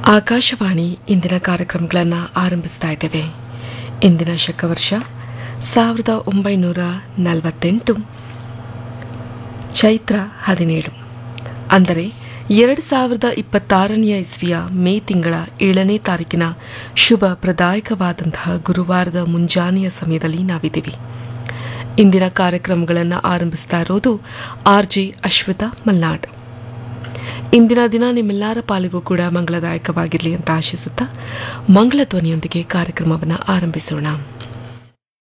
ಆಕಾಶವಾಣಿ ಇಂದಿನ ಕಾರ್ಯಕ್ರಮಗಳನ್ನು ಆರಂಭಿಸ್ತಾ ಇದ್ದೇವೆ ಇಂದಿನ ಶಕವರ್ಷ ಸಾವಿರದ ಒಂಬೈನೂರ ನಲವತ್ತೆಂಟು ಚೈತ್ರ ಹದಿನೇಳು ಅಂದರೆ ಎರಡು ಸಾವಿರದ ಇಪ್ಪತ್ತಾರನೆಯ ಇಸ್ವಿಯ ಮೇ ತಿಂಗಳ ಏಳನೇ ತಾರೀಕಿನ ಶುಭ ಪ್ರದಾಯಕವಾದಂತಹ ಗುರುವಾರದ ಮುಂಜಾನೆಯ ಸಮಯದಲ್ಲಿ ನಾವಿದ್ದೀವಿ ಇಂದಿನ ಕಾರ್ಯಕ್ರಮಗಳನ್ನು ಆರಂಭಿಸ್ತಾ ಇರೋದು ಆರ್ ಜೆ ಅಶ್ವಿತಾ ಮಲ್ನಾಡ್ ಇಂದಿನ ದಿನ ನಿಮ್ಮೆಲ್ಲರ ಪಾಲಿಗೂ ಕೂಡ ಮಂಗಳದಾಯಕವಾಗಿರಲಿ ಅಂತ ಆಶಿಸುತ್ತಾ ಮಂಗಳ ಧ್ವನಿಯೊಂದಿಗೆ ಕಾರ್ಯಕ್ರಮವನ್ನು ಆರಂಭಿಸೋಣ